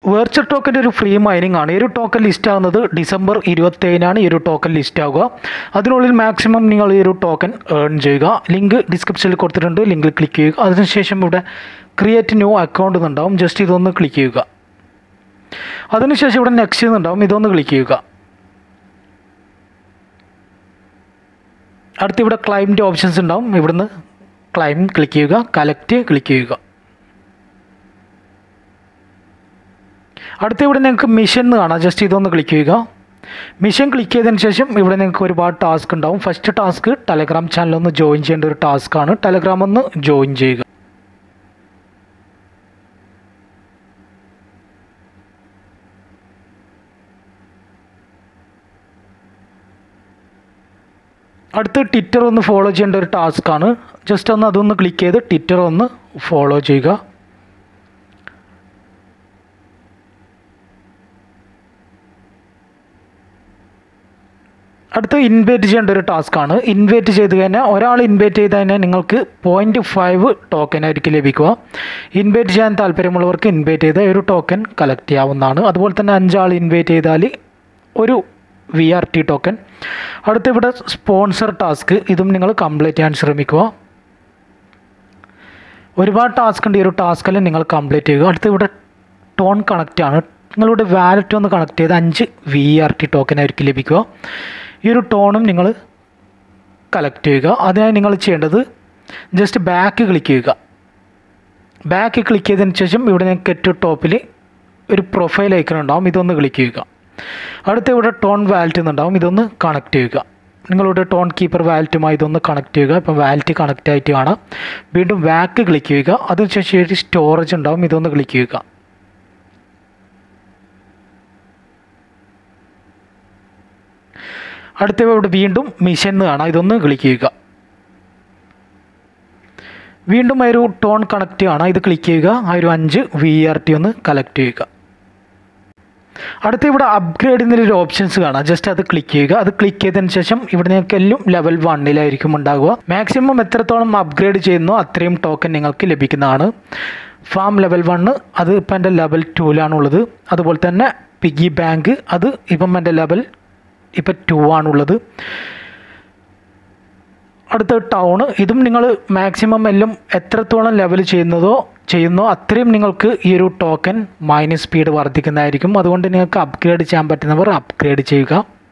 virtual ടോക്കൻ്റെ ഒരു free mining ആണ് ഈ ഒരു ടോക്കൺ ലിസ്റ്റ് ആകുന്നത് ഡിസംബർ ഇരുപത്തേഴിനാണ് ഈ ഒരു ടോക്കൺ ലിസ്റ്റ് ആവുക അതിനുള്ളിൽ മാക്സിമം നിങ്ങൾ ഈ ഒരു ടോക്കൺ ഏൺ ചെയ്യുക ലിങ്ക് ഡിസ്ക്രിപ്ഷനിൽ കൊടുത്തിട്ടുണ്ട് ലിങ്കിൽ ക്ലിക്ക് ചെയ്യുക അതിനുശേഷം ഇവിടെ ക്രിയേറ്റ് ന്യൂ അക്കൗണ്ട് എന്നുണ്ടാവും ജസ്റ്റ് ഇതൊന്ന് ക്ലിക്ക് ചെയ്യുക അതിനുശേഷം ഇവിടെ നെക്സ്റ്റ് എന്നുണ്ടാവും ഇതൊന്ന് ക്ലിക്ക് ചെയ്യുക അടുത്ത് ഇവിടെ ക്ലൈമിൻ്റെ ഓപ്ഷൻസ് ഉണ്ടാവും ഇവിടുന്ന് ക്ലൈം ക്ലിക്ക് ചെയ്യുക കലക്റ്റ് ക്ലിക്ക് ചെയ്യുക അടുത്ത ഇവിടെ നിങ്ങൾക്ക് മിഷൻ എന്ന് കാണാം ജസ്റ്റ് ഇതൊന്ന് ക്ലിക്ക് ചെയ്യുക മിഷൻ ക്ലിക്ക് ചെയ്തതിന് ശേഷം ഇവിടെ നിങ്ങൾക്ക് ഒരുപാട് ടാസ്ക് ഉണ്ടാവും ഫസ്റ്റ് ടാസ്ക് ടെലഗ്രാം ചാനൽ ഒന്ന് ജോയിൻ ചെയ്യേണ്ട ഒരു ടാസ്ക് ആണ് ടെലഗ്രാം ഒന്ന് ജോയിൻ ചെയ്യുക അടുത്ത് ട്വിറ്റർ ഒന്ന് ഫോളോ ചെയ്യേണ്ട ഒരു ടാസ്ക് ആണ് ജസ്റ്റ് ഒന്ന് അതൊന്ന് ക്ലിക്ക് ചെയ്ത് ട്വിറ്റർ ഒന്ന് ഫോളോ ചെയ്യുക അടുത്ത് ഇൻവൈറ്റ് ചെയ്യേണ്ട ഒരു ടാസ്ക് ആണ് ഇൻവൈറ്റ് ചെയ്ത് കഴിഞ്ഞാൽ ഒരാൾ ഇൻവൈറ്റ് ചെയ്ത് കഴിഞ്ഞാൽ നിങ്ങൾക്ക് പോയിൻറ്റ് ഫൈവ് ടോക്കൺ ആയിരിക്കും ലഭിക്കുക ഇൻവൈറ്റ് ചെയ്യാൻ താല്പര്യമുള്ളവർക്ക് ഇൻവൈറ്റ് ചെയ്ത് ഒരു ടോക്കൺ കളക്ട് ചെയ്യാവുന്നതാണ് അതുപോലെ തന്നെ അഞ്ചാൾ ഇൻവൈറ്റ് ചെയ്താൽ ഒരു വി ആർ ടി ടോക്കൺ അടുത്ത് ഇവിടെ സ്പോൺസർ ടാസ്ക് ഇതും നിങ്ങൾ കംപ്ലീറ്റ് ചെയ്യാൻ ശ്രമിക്കുക ഒരുപാട് ടാസ്ക് ഉണ്ട് ഈ ഒരു ടാസ്കിൽ നിങ്ങൾ കംപ്ലീറ്റ് ചെയ്യുക അടുത്ത് ഇവിടെ ടോൺ കണക്റ്റ് ആണ് നിങ്ങളുടെ വാലറ്റ് ഒന്ന് കണക്ട് ചെയ്ത് അഞ്ച് വി ആർ ടി ടോക്കൺ ആയിരിക്കും ലഭിക്കുക ഈ ഒരു ടോണും നിങ്ങൾ കളക്ട് ചെയ്യുക അതിനായി നിങ്ങൾ ചെയ്യേണ്ടത് ജസ്റ്റ് ബാക്ക് ക്ലിക്ക് ചെയ്യുക ബാക്ക് ക്ലിക്ക് ചെയ്തതിന് ശേഷം ഇവിടെ നിങ്ങൾക്ക് ഏറ്റവും ടോപ്പിൽ ഒരു പ്രൊഫൈൽ ഐക്കൺ ഉണ്ടാവും ഇതൊന്ന് ക്ലിക്ക് ചെയ്യുക അടുത്ത ഇവിടെ ടോൺ വാലറ്റ് എന്നുണ്ടാവും ഇതൊന്ന് കണക്ട് ചെയ്യുക നിങ്ങളുടെ ടോൺ കീപ്പർ വാലറ്റുമായി ഇതൊന്ന് കണക്ട് ചെയ്യുക ഇപ്പം വാലറ്റ് കണക്റ്റ് ആയിട്ട് കാണാം വീണ്ടും ബാക്ക് ക്ലിക്ക് ചെയ്യുക അതിനുശേഷം ഒരു സ്റ്റോറേജ് ഉണ്ടാവും ഇതൊന്ന് ക്ലിക്ക് ചെയ്യുക അടുത്ത ഇവിടെ വീണ്ടും മിഷൻ എന്ന് കാണാം ഇതൊന്ന് ക്ലിക്ക് ചെയ്യുക വീണ്ടും ആ ഒരു ടോൺ കണക്റ്റ് കാണാം ഇത് ക്ലിക്ക് ചെയ്യുക ആ ഒരു അഞ്ച് വി ആർ ടി ഒന്ന് കളക്ട് ചെയ്യുക അടുത്ത ഇവിടെ അപ്ഗ്രേഡ് എന്നൊരു ഓപ്ഷൻസ് കാണാം ജസ്റ്റ് അത് ക്ലിക്ക് ചെയ്യുക അത് ക്ലിക്ക് ചെയ്തതിന് ശേഷം ഇവിടെ നിങ്ങൾക്ക് എല്ലാം ലെവൽ വണ്ണിലായിരിക്കും ഉണ്ടാകുക മാക്സിമം എത്രത്തോളം അപ്ഗ്രേഡ് ചെയ്യുന്നോ അത്രയും ടോക്കൺ നിങ്ങൾക്ക് ലഭിക്കുന്നതാണ് ഫാം ലെവൽ വണ്ണ് അത് ഇപ്പം എൻ്റെ ലെവൽ ടൂലാണുള്ളത് അതുപോലെ തന്നെ പിഗി ബാങ്ക് അത് ഇപ്പം എൻ്റെ ലെവൽ ഇപ്പം ടു ആണുള്ളത് അടുത്ത ടൗൺ ഇതും നിങ്ങൾ മാക്സിമം എല്ലാം എത്രത്തോളം ലെവൽ ചെയ്യുന്നതോ ചെയ്യുന്നോ അത്രയും നിങ്ങൾക്ക് ഈ ഒരു ടോക്കൺ മൈനസ് സ്പീഡ് വർദ്ധിക്കുന്നതായിരിക്കും അതുകൊണ്ട് നിങ്ങൾക്ക് അപ്ഗ്രേഡ് ചെയ്യാൻ പറ്റുന്നവർ അപ്ഗ്രേഡ് ചെയ്യുക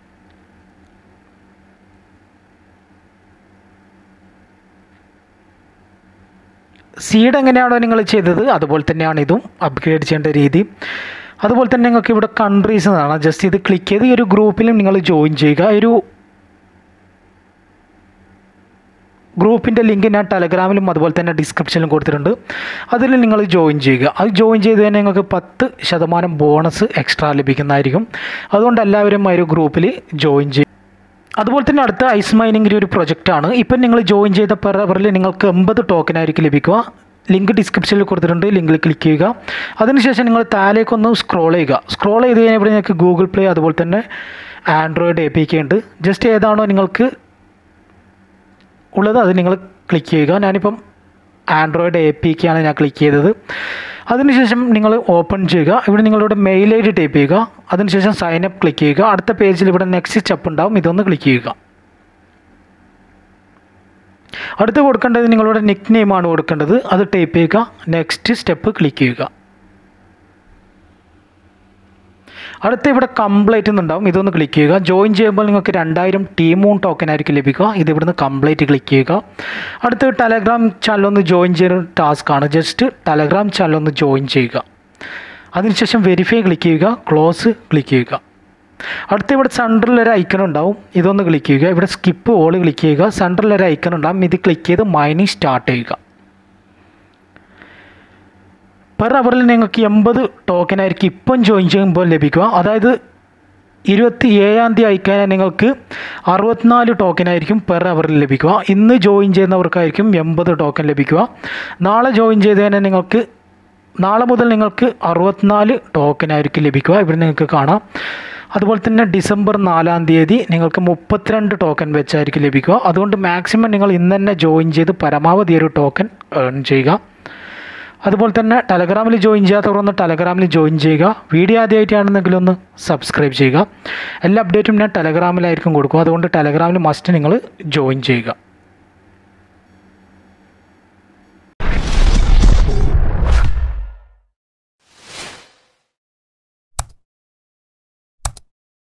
സീഡ് എങ്ങനെയാണോ നിങ്ങൾ ചെയ്തത് അതുപോലെ തന്നെയാണ് ഇതും അപ്ഗ്രേഡ് ചെയ്യേണ്ട രീതി അതുപോലെ തന്നെ നിങ്ങൾക്ക് ഇവിടെ കൺട്രീസ് എന്നാണ് ജസ്റ്റ് ഇത് ക്ലിക്ക് ചെയ്ത് ഈ ഒരു ഗ്രൂപ്പിലും നിങ്ങൾ ജോയിൻ ചെയ്യുക ഒരു ഗ്രൂപ്പിൻ്റെ ലിങ്ക് ഞാൻ ടെലഗ്രാമിലും അതുപോലെ തന്നെ ഡിസ്ക്രിപ്ഷനിലും കൊടുത്തിട്ടുണ്ട് അതിൽ നിങ്ങൾ ജോയിൻ ചെയ്യുക അത് ജോയിൻ ചെയ്ത് തന്നെ നിങ്ങൾക്ക് പത്ത് ശതമാനം ബോണസ് എക്സ്ട്രാ ലഭിക്കുന്നതായിരിക്കും അതുകൊണ്ട് എല്ലാവരും ആ ഒരു ഗ്രൂപ്പിൽ ജോയിൻ ചെയ്യും അതുപോലെ തന്നെ അടുത്ത ഐസ് മൈനിങ്ങിൻ്റെ ഒരു പ്രൊജക്റ്റാണ് ഇപ്പം നിങ്ങൾ ജോയിൻ ചെയ്ത പെർ അവറിൽ നിങ്ങൾക്ക് എൺപത് ടോക്കൺ ആയിരിക്കും ലഭിക്കുക ലിങ്ക് ഡിസ്ക്രിപ്ഷനിൽ കൊടുത്തിട്ടുണ്ട് ലിങ്കിൽ ക്ലിക്ക് ചെയ്യുക അതിനുശേഷം നിങ്ങൾ താഴേക്കൊന്ന് സ്ക്രോൾ ചെയ്യുക സ്ക്രോൾ ചെയ്ത് കഴിഞ്ഞാൽ ഇവിടെ നിങ്ങൾക്ക് ഗൂഗിൾ പ്ലേ അതുപോലെ തന്നെ ആൻഡ്രോയിഡ് എ പി കെ ഉണ്ട് ജസ്റ്റ് ഏതാണോ നിങ്ങൾക്ക് ഉള്ളത് അത് നിങ്ങൾ ക്ലിക്ക് ചെയ്യുക ഞാനിപ്പം ആൻഡ്രോയിഡ് എ പി ആണ് ഞാൻ ക്ലിക്ക് ചെയ്തത് അതിനുശേഷം നിങ്ങൾ ഓപ്പൺ ചെയ്യുക ഇവിടെ നിങ്ങളുടെ മെയിൽ ഐ ഡി ടൈപ്പ് ചെയ്യുക അതിനുശേഷം സൈൻ അപ്പ് ക്ലിക്ക് ചെയ്യുക അടുത്ത പേജിൽ ഇവിടെ നെക്സ്റ്റ് സ്റ്റെപ്പ് ഉണ്ടാവും ഇതൊന്ന് ക്ലിക്ക് ചെയ്യുക അടുത്ത് കൊടുക്കേണ്ടത് നിങ്ങളുടെ നിക് നെയിമാണ് കൊടുക്കേണ്ടത് അത് ടൈപ്പ് ചെയ്യുക നെക്സ്റ്റ് സ്റ്റെപ്പ് ക്ലിക്ക് ചെയ്യുക അടുത്ത ഇവിടെ കംപ്ലീറ്റ് എന്നുണ്ടാവും ഇതൊന്ന് ക്ലിക്ക് ചെയ്യുക ജോയിൻ ചെയ്യുമ്പോൾ നിങ്ങൾക്ക് രണ്ടായിരം ടീമൂൺ ടോക്കൺ ആയിരിക്കും ലഭിക്കുക ഇത് ഇവിടുന്ന് കംപ്ലീറ്റ് ക്ലിക്ക് ചെയ്യുക അടുത്ത ടെലഗ്രാം ചാനൽ ഒന്ന് ജോയിൻ ചെയ്യുന്ന ടാസ്ക് ആണ് ജസ്റ്റ് ടെലഗ്രാം ചാനൽ ഒന്ന് ജോയിൻ ചെയ്യുക അതിനുശേഷം വെരിഫൈ ക്ലിക്ക് ചെയ്യുക ക്ലോസ് ക്ലിക്ക് ചെയ്യുക അടുത്ത ഇവിടെ സെൻറ്ററിൽ ഒരു ഐക്കൺ ഉണ്ടാവും ഇതൊന്ന് ക്ലിക്ക് ചെയ്യുക ഇവിടെ സ്കിപ്പ് ഓൾ ക്ലിക്ക് ചെയ്യുക സെൻറ്ററിൽ ഒരു ഐക്കൺ ഉണ്ടാവും ഇത് ക്ലിക്ക് ചെയ്ത് മൈനിങ് സ്റ്റാർട്ട് ചെയ്യുക പെർ അവറിൽ നിങ്ങൾക്ക് എൺപത് ടോക്കൺ ആയിരിക്കും ഇപ്പം ജോയിൻ ചെയ്യുമ്പോൾ ലഭിക്കുക അതായത് ഇരുപത്തി ഏഴാം തീയതി അയക്കാൻ നിങ്ങൾക്ക് അറുപത്തിനാല് ടോക്കൺ ആയിരിക്കും പെർ അവറിൽ ലഭിക്കുക ഇന്ന് ജോയിൻ ചെയ്യുന്നവർക്കായിരിക്കും എൺപത് ടോക്കൺ ലഭിക്കുക നാളെ ജോയിൻ ചെയ്ത് തന്നെ നിങ്ങൾക്ക് നാളെ മുതൽ നിങ്ങൾക്ക് അറുപത്തിനാല് ടോക്കൺ ആയിരിക്കും ലഭിക്കുക ഇവിടെ നിങ്ങൾക്ക് കാണാം അതുപോലെ തന്നെ ഡിസംബർ നാലാം തീയതി നിങ്ങൾക്ക് മുപ്പത്തിരണ്ട് ടോക്കൺ വെച്ചായിരിക്കും ലഭിക്കുക അതുകൊണ്ട് മാക്സിമം നിങ്ങൾ ഇന്ന് തന്നെ ജോയിൻ ചെയ്ത് പരമാവധി ഒരു ടോക്കൺ ഏൺ ചെയ്യുക അതുപോലെ തന്നെ ടെലഗ്രാമിൽ ജോയിൻ ചെയ്യാത്തവർ ഒന്ന് ടെലഗ്രാമിൽ ജോയിൻ ചെയ്യുക വീഡിയോ ആദ്യമായിട്ടാണെന്നെങ്കിൽ ഒന്ന് സബ്സ്ക്രൈബ് ചെയ്യുക എല്ലാ അപ്ഡേറ്റും ഞാൻ ടെലഗ്രാമിലായിരിക്കും കൊടുക്കും അതുകൊണ്ട് ടെലഗ്രാമിൽ മസ്റ്റ് നിങ്ങൾ ജോയിൻ ചെയ്യുക